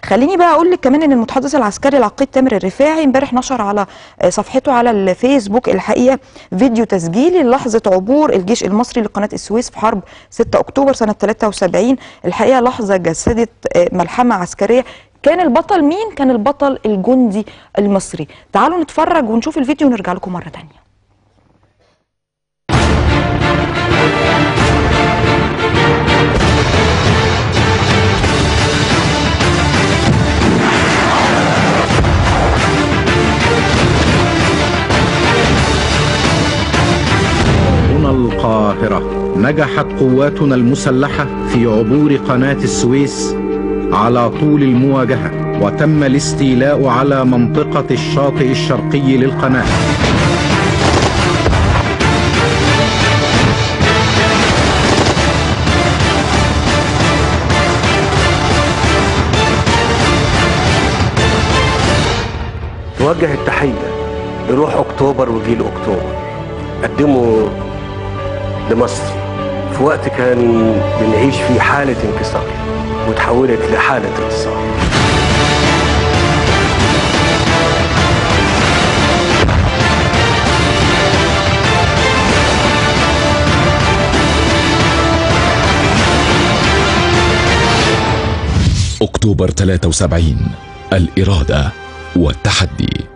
خليني بقى اقول لك كمان ان المتحدث العسكري العقيد تامر الرفاعي امبارح نشر على صفحته على الفيسبوك الحقيقه فيديو تسجيلي للحظه عبور الجيش المصري لقناه السويس في حرب 6 اكتوبر سنه 73 الحقيقه لحظه جسدت ملحمه عسكريه كان البطل مين كان البطل الجندي المصري تعالوا نتفرج ونشوف الفيديو ونرجع لكم مره تانية هنا القاهرة نجحت قواتنا المسلحة في عبور قناة السويس على طول المواجهة وتم الاستيلاء على منطقة الشاطئ الشرقي للقناة توجه التحية لروح أكتوبر وجيل أكتوبر قدموا لمصر في وقت كان بنعيش فيه حالة انكسار وتحولت لحالة انتصار أكتوبر 73 الإرادة والتحدي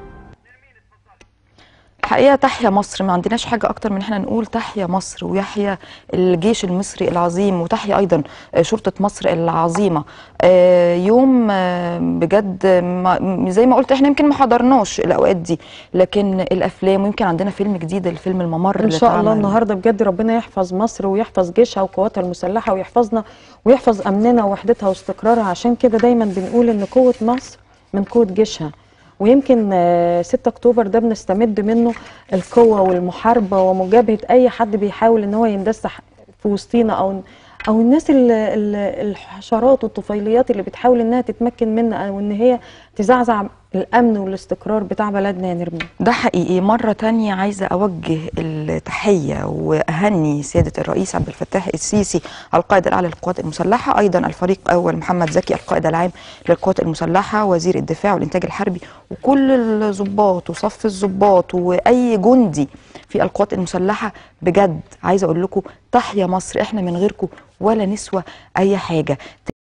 الحقيقه تحيا مصر ما عندناش حاجه اكتر من احنا نقول تحيا مصر ويحيا الجيش المصري العظيم وتحيا ايضا شرطه مصر العظيمه يوم بجد زي ما قلت احنا يمكن ما حضرناش الاوقات دي لكن الافلام ويمكن عندنا فيلم جديد الفيلم الممر ان شاء الله النهارده بجد ربنا يحفظ مصر ويحفظ جيشها وقواتها المسلحه ويحفظنا ويحفظ امننا ووحدتها واستقرارها عشان كده دايما بنقول ان قوه مصر من قوه جيشها ويمكن 6 اكتوبر ده بنستمد منه القوه والمحاربه ومجابهه اي حد بيحاول ان هو يندس في وسطينا او او الناس الحشرات والطفيليات اللي بتحاول انها تتمكن منا او ان هي تزعزع الامن والاستقرار بتاع بلدنا يا نرمين ده حقيقي مره تانية عايزه اوجه التحيه واهني سياده الرئيس عبد الفتاح السيسي القائد الاعلى للقوات المسلحه ايضا الفريق اول محمد زكي القائد العام للقوات المسلحه وزير الدفاع والانتاج الحربي وكل الضباط وصف الضباط واي جندي في القوات المسلحه بجد عايزه اقول لكم تحيا مصر احنا من غيركم ولا نسوى اي حاجه